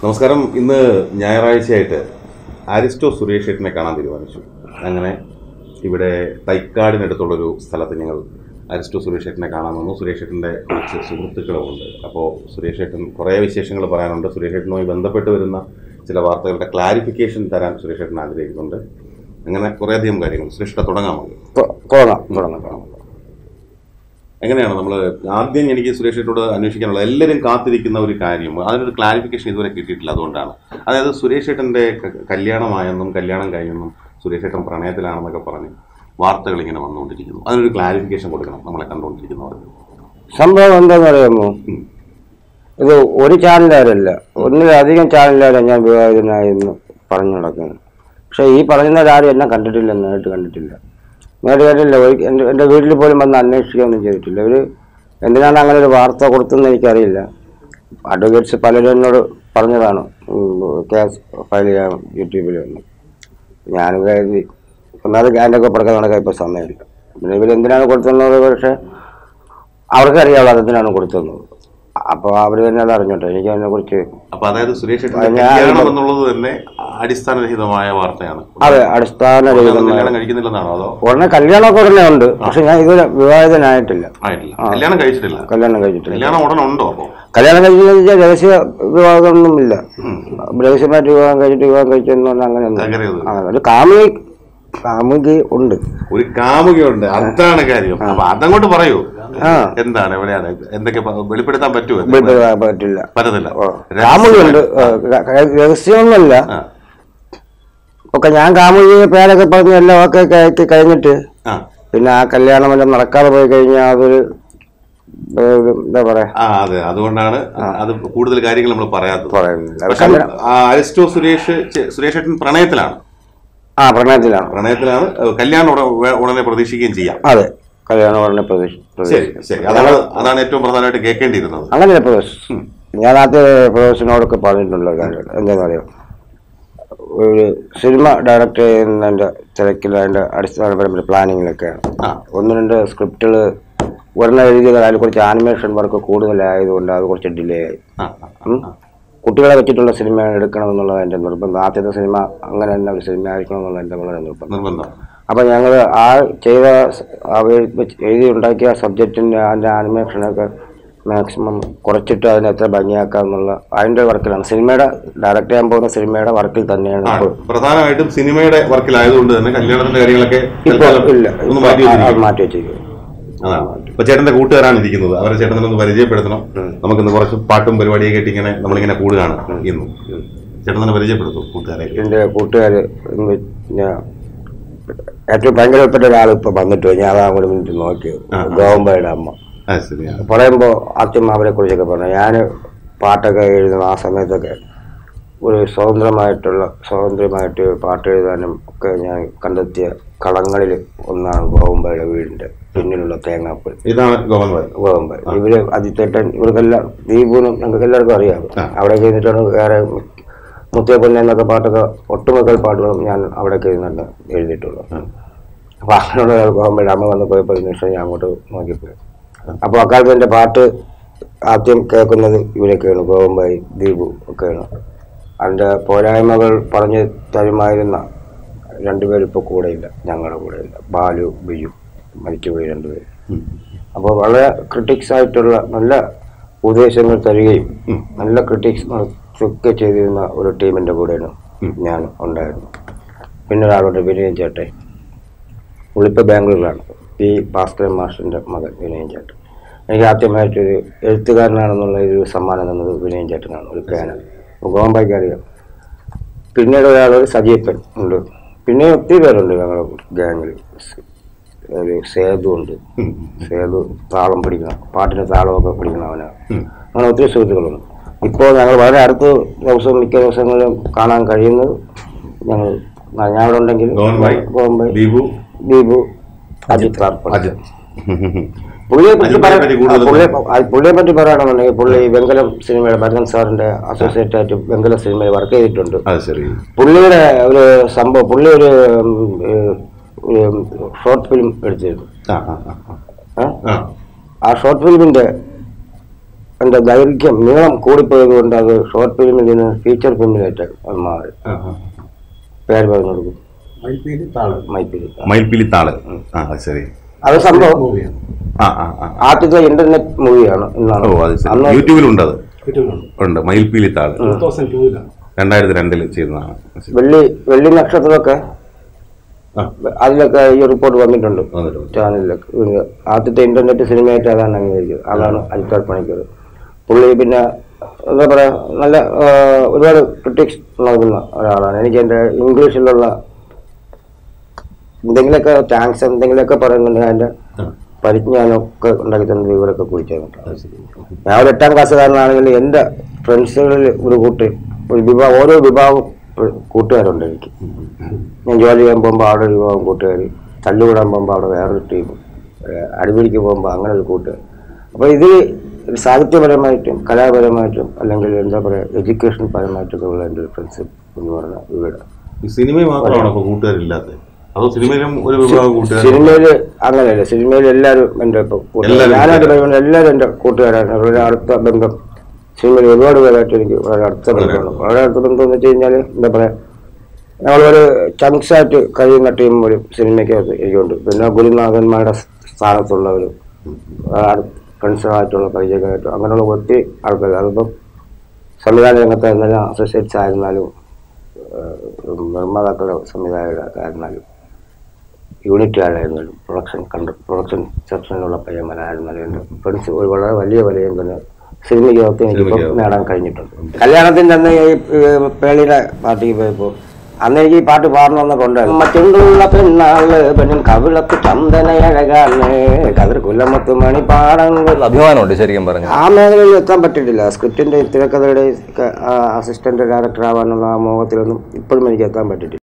നമസ്കാരം ഇന്ന് ഞായറാഴ്ചയായിട്ട് അരിസ്റ്റോ സുരേഷ് ഏട്ടനെ കാണാൻ തീരുമാനിച്ചു അങ്ങനെ ഇവിടെ തൈക്കാടിനടുത്തുള്ളൊരു സ്ഥലത്ത് ഞങ്ങൾ അരിസ്റ്റോ സുരേഷ് ഏട്ടനെ കാണാൻ വന്നു സുരേഷ് ഏട്ടൻ്റെ കുറച്ച് സുഹൃത്തുക്കളുമുണ്ട് അപ്പോൾ സുരേഷ് ഏട്ടൻ കുറേ വിശേഷങ്ങൾ പറയാനുണ്ട് സുരേഷ് ഏട്ടനുമായി ബന്ധപ്പെട്ട് വരുന്ന ചില വാർത്തകളുടെ ക്ലാരിഫിക്കേഷൻ തരാൻ സുരേഷ് ഏട്ടൻ ആഗ്രഹിക്കുന്നുണ്ട് അങ്ങനെ കുറേയധികം കാര്യങ്ങൾ സുരേഷ് ഏട്ടൻ തുടങ്ങാമോ തൊ- തുടങ്ങാം തുടങ്ങാം തുടങ്ങാം എങ്ങനെയാണ് നമ്മൾ ആദ്യം എനിക്ക് സുരേഷ് ഏട്ടനോട് അന്വേഷിക്കാനുള്ളത് എല്ലാവരും കാത്തിരിക്കുന്ന ഒരു കാര്യം അതിനൊരു ക്ലാരിഫിക്കേഷൻ ഇതുവരെ കിട്ടിയിട്ടില്ല അതുകൊണ്ടാണ് അതായത് സുരേഷ് ഏട്ടൻ്റെ ക- കല്യാണമായെന്നും കല്യാണം കഴിഞ്ഞെന്നും സുരേഷ് ഏട്ടൻ പ്രണയത്തിലാണെന്നൊക്കെ പറഞ്ഞ് വാർത്തകൾ ഇങ്ങനെ വന്നുകൊണ്ടിരിക്കുന്നു അതിനൊരു ക്ലാരിഫിക്കേഷൻ കൊടുക്കണം നമ്മളെ കണ്ടുകൊണ്ടിരിക്കുന്നവർക്ക് സംഭവം എന്താണെന്ന് അറിയാമോ ഉം. ഇത് ഒരു ചാനലുകാരല്ല ഒന്നിലധികം ചാനലുകാരെ ഞാൻ വിവാഹിതനായി എന്ന് പറഞ്ഞു നടക്കുന്നത് പക്ഷെ ഈ പറയുന്നവരാരും എന്നെ കണ്ടിട്ടില്ല നേരിട്ട് കണ്ടിട്ടില്ല നേരിട്ട് കണ്ടിട്ടില്ല ഒരു- എൻ്റെ എൻ്റെ വീട്ടിൽ പോലും വന്ന് അന്വേഷിക്കുകയൊന്നും ചെയ്തിട്ടില്ല ഇവർ എന്തിനാണ് അങ്ങനെ ഒരു വാർത്ത കൊടുത്തതെന്ന് എനിക്കറിയില്ല അഡ്വക്കേറ്റ്സ് പലരും എന്നോട് പറഞ്ഞതാണ് ഉം, കേസ് ഫയൽ ചെയ്യാൻ യൂട്യൂബിൽ വന്ന് ഞാനും കരുതി ഒന്നാമത് ഗ്യാൻഡൊക്കെ പുറകെ നടക്കാൻ ഇപ്പോൾ സമയമില്ല പിന്നെ ഇവരെന്തിനാണ് കൊടുത്തതെന്നത് പക്ഷേ അവർക്കറിയാവുള്ളൂ അതെന്തിനാണ് കൊടുത്തതെന്ന് അപ്പോൾ അവർ തന്നെ അത് അറിഞ്ഞോട്ടെ എനിക്ക് അതിനെക്കുറിച്ച് അപ്പൊ അതായത് സുരേഷ് ഏട്ടൻ്റെ അത് ഞാൻ- കല്യാണം എന്നുള്ളത് തന്നെ അടിസ്ഥാനരഹിതമായ വാർത്തയാണ് അതെ അടിസ്ഥാനരഹിതമായ കല്യാണം കഴിക്കുന്നില്ലെന്നാണോ അതോ ഉടനെ കല്യാണമൊക്കെ ഉടനെ ഉണ്ട് പക്ഷെ ഞാൻ ഇതുവരെ വിവാഹിതനായിട്ടില്ല ആയിട്ടില്ല കല്യാണം കഴിച്ചിട്ടില്ല കല്യാണം കഴിച്ചിട്ടില്ല കല്യാണം ഉടനെ ഉണ്ടോ അപ്പോൾ കല്യാണം കഴിച്ചതെന്ന് വെച്ചാൽ രഹസ്യ വിവാഹമൊന്നുമില്ല രഹസ്യമായിട്ട് വിവാഹം കഴിച്ചിട്ട് വിവാഹം കഴിച്ചെന്ന് പറഞ്ഞാൽ അങ്ങനെയൊന്നും അങ്ങനെയൊന്നും അങ്ങനെ ഒരു കാമുകി കാമുകി ഉണ്ട് ഒരു കാമുകയുണ്ട് അതാണ് കാര്യം അപ്പൊ അതങ്ങോട്ട് പറയൂ ആ എന്താണ് എവിടെയാണ് എന്തൊക്കെ പ- വെളിപ്പെടുത്താൻ പറ്റുമോ വെളിപ്പെടുത്താൻ പറ്റില്ല പറ്റത്തില്ല ഓ, കാമുകിയുണ്ട് ഏ, ര- ര- രഹസ്യമൊന്നുമല്ല ആ, ഒക്കെ ഞാൻ കാമുകിയെ പേരൊക്കെ പറഞ്ഞ് എല്ലാം ഒക്കെ കയറ്റി കഴിഞ്ഞിട്ട് ആ, പിന്നെ ആ കല്യാണം എല്ലാം നടക്കാതെ പോയി കഴിഞ്ഞാൽ അതൊരു ഏ, ഒരു എന്താ പറയാ ആ അതെ അതുകൊണ്ടാണ് അത് കൂടുതൽ കാര്യങ്ങൾ നമ്മൾ പറയാത്തത് പറയുന്നില്ല പക്ഷെ ആ, അരിസ്റ്റോ സുരേഷ് ചെ- സുരേഷ് ഏട്ടൻ പ്രണയത്തിലാണ് ആ പ്രണയത്തിലാണ് പ്രണയത്തിലാണ് ഏഹ് കല്യാണം ഉട- വേ- ഉടനെ പ്രതീക്ഷിക്കുകയും ചെയ്യാം അതെ കല്യാണം ഉടനെ പ്രതീക്ഷ ശരി ശരി അതാണ് അതാണ് ഏറ്റവും പ്രധാനമായിട്ട് കേൾക്കേണ്ടിയിരുന്നത് അങ്ങനെ പ്രവേശ് ഞാൻ ആദ്യ പ്രവേശനോടൊക്കെ പറഞ്ഞിട്ടുള്ള കാര്യം എന്താണെന്ന് അറിയാം ഒരു സിനിമ ഡയറക്റ്റ് ചെയ്യുന്നതിൻ്റെ തിരക്കിൽ അതിൻ്റെ അടിസ്ഥാനപരമായ പ്ലാനിങ്ങിലൊക്കെയാണ് ആ ഒന്ന് രണ്ട് സ്ക്രിപ്റ്റുകൾ ഉടനെ എഴുതിയത് അതിൽ കുറച്ച് ആനിമേഷൻ വർക്ക് കൂടുതലായതുകൊണ്ട് അത് കുറച്ച് ഡിലേ ആയി ആ, ആ, ഉം. കുട്ടികളെ വെച്ചിട്ടുള്ള സിനിമ എടുക്കണം എന്നുള്ളത് എൻ്റെ നിർബന്ധം ആദ്യത്തെ സിനിമ അങ്ങനെ തന്നെ ഒരു സിനിമ ആയിരിക്കണം എന്നുള്ള എൻ്റെ വളരെ നിർബന്ധം നിർബന്ധം അപ്പം ഞങ്ങൾ ആ ചെയ്ത സ- ആ എഴു- വെച്ച് എഴുതി ഉണ്ടാക്കിയ സബ്ജക്റ്റിൻ്റെ അതിൻ്റെ ആനിമേഷനൊക്കെ മാക്സിമം കുറച്ചിട്ട് അതിനെ എത്ര ഭംഗിയാക്കാം എന്നുള്ള അതിൻ്റെ വർക്കിലാണ് സിനിമയുടെ ഡയറക്റ്റ് ചെയ്യാൻ പോകുന്ന സിനിമയുടെ വർക്കിൽ തന്നെയാണ് ആ, ഇപ്പോൾ പ്രധാനമായിട്ടും സിനിമയുടെ വർക്കിലായതുകൊണ്ട് തന്നെ കല്യാണത്തിന്റെ കാര്യങ്ങളൊക്കെ ഇപ്പോൾ തൽക്കാലം ഇല്ല ഒന്ന് മാറ്റി അത് വെച്ചിരിക്കും മാറ്റി വെച്ചിരിക്കും അതാണ് ഇപ്പൊ ചേട്ടന്റെ കൂട്ടുകാരാണ് ഇരിക്കുന്നത് അവരെ ചേട്ടനെ ഒന്ന് പരിചയപ്പെടുത്തണം നമുക്കിന്ന് കുറച്ച് പാട്ടും പരിപാടിയൊക്കെ ആയിട്ട് ഇങ്ങനെ നമ്മളിങ്ങനെ കൂടുകയാണ് ഇന്നും ചേട്ടൻ തന്നെ പരിചയപ്പെടുത്തും കൂട്ടുകാരെ എൻ്റെ കൂട്ടുകാർ ഏറ്റവും ഭയങ്കരപ്പെട്ട ഒരാൾ ഇപ്പോൾ വന്നിട്ട് പോയി. ഞാൻ അതാ കൂടി മിനിറ്റ് നോക്കിയത് ആ, ആ. ഗോവമ്പയുടെ അമ്മ ആ ശരിയാണ് പറയുമ്പോൾ ആദ്യം അവരെ കുറിച്ചൊക്കെ പറഞ്ഞു ഞാൻ പാട്ടൊക്കെ എഴുതുന്ന ആ സമയത്തൊക്കെ ഒരു സ്വതന്ത്രമായിട്ടുള്ള സ്വതന്ത്രമായിട്ട് പാട്ട് എഴുതാനും ഒക്കെ ഞാൻ കണ്ടെത്തിയ കളങ്ങളിൽ ഒന്നാണ് ഗോവമ്പയുടെ വീടിൻ്റെ പിന്നിലുള്ള തേങ്ങാപ്പൽ ഇതാണ് ഗോവന്മാർ ഗോവമ്പ ഇവര് അജിത്തേട്ടൻ ഇവർക്കെല്ലാം ദീപൂനും ഞങ്ങൾക്ക് എല്ലാവർക്കും അറിയാം ആ. അവിടെ ചെയ്തിട്ടാണ് വേറെ മുത്തിയപ്പൊന്നെ എന്നൊക്കെ പാട്ടൊക്കെ ഒട്ടുമുക്കൽ പാട്ടുകളും ഞാൻ അവിടെ ഇരുന്നുണ്ട് എഴുതിയിട്ടുള്ളത് അപ്പൊ അങ്ങനെയുള്ള ഗോവമ്പയുടെ അമ്മ വന്ന് പോയപ്പോൾ നിമിഷം ഞാൻ അങ്ങോട്ട് നോക്കിപ്പോയി അപ്പോൾ അക്കാലത്ത് എൻ്റെ പാട്ട് ആദ്യം കേൾക്കുന്നത് ഇവരൊക്കെയാണ് ഗോവമ്പായി ദീപു ഒക്കെയാണ് അതിൻ്റെ പോരായ്മകൾ പറഞ്ഞു തരുമായിരുന്ന രണ്ടുപേരും ഇപ്പോൾ കൂടെയില്ല ഞങ്ങളുടെ കൂടെയില്ല ബാലു ബിജു മരിച്ചുപോയി രണ്ടുപേരും അപ്പോൾ വളരെ ക്രിട്ടിക്സ് ആയിട്ടുള്ള നല്ല ഉപദേശങ്ങൾ തരികയും ഉം. നല്ല ക്രിട്ടിക്സ് ഒക്കെ ചെയ്തിരുന്ന ഒരു ടീമിൻ്റെ കൂടെയാണ് ഞാൻ ഉണ്ടായിരുന്നു പിന്നെ ഒരാളുണ്ട് വിനയൻ ചേട്ടൻ പുള്ളിപ്പോൾ ബാംഗ്ലൂരിലാണ് പി ഭാസ്കരൻ മാഷിൻ്റെ മകൻ വിനയൻ ചേട്ടൻ എനിക്ക് ആദ്യമായിട്ടൊരു എഴുത്തുകാരനാണെന്നുള്ള ഒരു സമ്മാനം തന്നത് വിനയൻ ചേട്ടനാണ് ഒരു പേന ഗോവമ്പായ്ക്ക് അറിയാം പിന്നീട് ഒരാൾ ഒരു സജീപ്പൻ ഉണ്ട് പിന്നെ ഒത്തിരി പേരുണ്ട് ഞങ്ങളുടെ ഗാങ്ങിൽ ഒരു സേതു ഉണ്ട് സേതു താളം പിടിക്കണം പാട്ടിന് താളമൊക്കെ പിടിക്കണം അവനാണ് അങ്ങനെ ഒത്തിരി സുഹൃത്തുക്കളുണ്ട് ഇപ്പോൾ ഞങ്ങൾ വളരെ അടുത്ത ദിവസവും മിക്ക ദിവസങ്ങളിലും കാണാൻ കഴിയുന്നത് ഞങ്ങൾ ഞാൻ അവിടെ ഉണ്ടെങ്കിൽ ഗോവൻഭായ്, ഗോവൻഭായ്, ദീപു ദീപു അജിത് കാർപ്പൻ അജിത് പുള്ളിയെ പറ്റി അജിത്തിനെ പറയാൻ പറ്റി കൂടുതൽ പുള്ളിയെ ആ, പുള്ളിയെ പറ്റി പറയുകയാണെന്നുണ്ടെങ്കിൽ പുള്ളി വെങ്കലം സിനിമയുടെ ഭരതൻ സാറിന്റെ അസോസിയേറ്റ് ആയിട്ട് വെങ്കലം സിനിമയിൽ വർക്ക് ചെയ്തിട്ടുണ്ട് അത് ശരി പുള്ളിയുടെ ഒരു സംഭവം പുള്ളി ഒരു ഉം, ഏഹ്, ഒരു ഷോർട്ട് ഫിലിം എടുത്തിരുന്നു ആ ആ ആ, ആ. ഏ? ആ ആ ഷോർട്ട് ഫിലിമിന്റെ എൻ്റെ ദൈർഘ്യം നീളം കൂടിപ്പോയത് കൊണ്ട് അത് ഷോർട്ട് ഫിലിമിൽ നിന്ന് ഫീച്ചർ ഫിലിമിലായിട്ട് അത് മാറി പേര് പറഞ്ഞു കൊടുക്കും മൈപ്പിലി മയിൽപ്പിലി താള് ആ അത് ശരി അത് സംഭവം ആ ആ ആ ആദ്യത്തെ ഇന്റർനെറ്റ് മൂവിയാണ് ഓ എന്നാണ് അത് ശരി അന്ന് യൂട്യൂബിലുണ്ട് അത് ഉണ്ട് മയിൽപ്പീലി താള് രണ്ടായിരത്തി രണ്ടിൽ ചെയ്തതാണ് ശരി. വെള്ളി വെള്ളി നക്ഷത്രമൊക്കെ ആ അതിലൊക്കെ ഈ റിപ്പോർട്ട് വന്നിട്ടുണ്ട് വന്നിട്ടുണ്ട്. ചാനലിലൊക്കെ ഇത് ആദ്യത്തെ ഇന്റർനെറ്റ് സിനിമയായിട്ട് അതാണ് അംഗീകരിച്ചത് അതാണ് അജിത്താർ പണിക്കർ പുള്ളി പിന്നെ എന്താ പറയാ നല്ല ആ, ഒരുപാട് ക്രിട്ടിക്സ് നൽകുന്ന ഒരാളാണ് എനിക്ക് എൻ്റെ ഇംഗ്ലീഷിലുള്ള എന്തെങ്കിലുമൊക്കെ താങ്ക്സ് എന്തെങ്കിലുമൊക്കെ പറയുന്നുണ്ടെങ്കിൽ അതിൻ്റെ ആ, പരിജ്ഞാനമൊക്കെ ഉണ്ടാക്കി തന്നത് ഇവരൊക്കെ കുറിച്ചിട്ടുണ്ട് അത് ശരി. ഞാൻ ഒരു എട്ടാം ക്ലാസ്സുകാരനാണെങ്കിൽ എൻ്റെ ഫ്രണ്ട്സുകളിൽ ഒരു കൂട്ട് ഒരു വിഭാഗം ഓരോ വിഭാഗം കൂട്ടുകാരുണ്ട് എനിക്ക് ഞാൻ ജോലി ചെയ്യാൻ പോകുമ്പോൾ അവിടെ ഒരു വിഭാഗം കൂട്ടുകാർ തല്ലുകൂടാൻ പോകുമ്പോൾ അവിടെ വേറൊരു ടീം അടിപിടിക്ക് പോകുമ്പോൾ അങ്ങനെ ഒരു കൂട്ടുകാർ അപ്പോൾ ഇത് സാഹിത്യപരമായിട്ടും കലാപരമായിട്ടും അല്ലെങ്കിൽ എന്താ പറയുക എഡ്യൂക്കേഷൻ പരമായിട്ടൊക്കെ ഉള്ള എൻ്റെ ഒരു ഫ്രണ്ട്ഷിപ്പ് എന്ന് പറഞ്ഞ ഇവിടെ ഈ സിനിമയിൽ മാത്രമാണോ അപ്പൊ കൂട്ടുകാരില്ലാത്തത് അതോ സിനിമയിലും ഒരു വിഭാഗം കൂട്ടുകാർ സിനിമയിൽ അങ്ങനെയല്ല സിനിമയിൽ എല്ലാവരും എൻ്റെ ഇപ്പോൾ എല്ലാവരും ഞാനായിട്ട് പറയുമ്പോൾ എല്ലാവരും എൻ്റെ കൂട്ടുകാരാണ് വളരെ അടുത്ത ബന്ധം സിനിമയിൽ ഒരുപാട് പേരായിട്ട് എനിക്ക് വളരെ അടുത്ത ബന്ധമാണ് വളരെ അടുത്ത ബന്ധം എന്ന് വെച്ച് കഴിഞ്ഞാൽ എന്താ പറയുക ഞങ്ങളൊരു ചങ്ക്സ് ആയിട്ട് കഴിയുന്ന ടീം ഒരു സിനിമയ്ക്കകത്ത് എനിക്കുണ്ട് പിന്നെ ഗുരുനാഥന്മാരുടെ സ്ഥാനത്തുള്ളവരും ഫ്രണ്ട്സുമായിട്ടുള്ള പരിചയമായിട്ടും അങ്ങനെയുള്ള ഒത്തിരി ആൾക്കാർ അതിപ്പം സംവിധാന രംഗത്ത് എന്നാലും അസോസിയേറ്റ്സ് ആയിരുന്നാലും ഏഹ് നിർമ്മാതാക്കളുടെ സംവിധായകരായിരുന്നാലും യൂണിറ്റുകാരായിരുന്നാലും പ്രൊഡക്ഷൻ കണ്ട പ്രൊഡക്ഷൻ സെക്ഷനിലുള്ള പയ്യന്മാരായിരുന്നാലും എൻ്റെ ഫ്രണ്ട്സ് ഒരു വളരെ വലിയ വിലയും തന്നെ സിനിമയ്ക്കകത്ത് എനിക്കിപ്പോൾ സിനിമയ്ക്കകത്ത്. നേടാൻ കഴിഞ്ഞിട്ടുണ്ട് കല്യാണത്തിൻ്റെ അന്ന് ഈ ഏഹ്, പേളിയുടെ പാർട്ടിക്ക് പോയപ്പോൾ അന്ന് എനിക്ക് ഈ പാട്ട് പാടണമെന്നൊക്കെ ഉണ്ടായിരുന്നു മറ്റുള്ള പെണ്ണാള് പെണ്ണും കവിളത്ത് ചന്ദനയഴകാണ് കതിർ കുല്ലമത്ത് മണി പാടങ്ങൾ അഭിമാനമുണ്ട് ശരിക്കും പറഞ്ഞു ആ മേഖലയിൽ എത്താൻ പറ്റിയിട്ടില്ല സ്ക്രിപ്റ്റിന്റെ തിരക്കഥയുടെ അസിസ്റ്റന്റ് ഡയറക്ടർ ആവാനുള്ള ആ മോഹത്തിലൊന്നും ഇപ്പോഴും എനിക്ക് എത്താൻ പറ്റിയിട്ടില്ല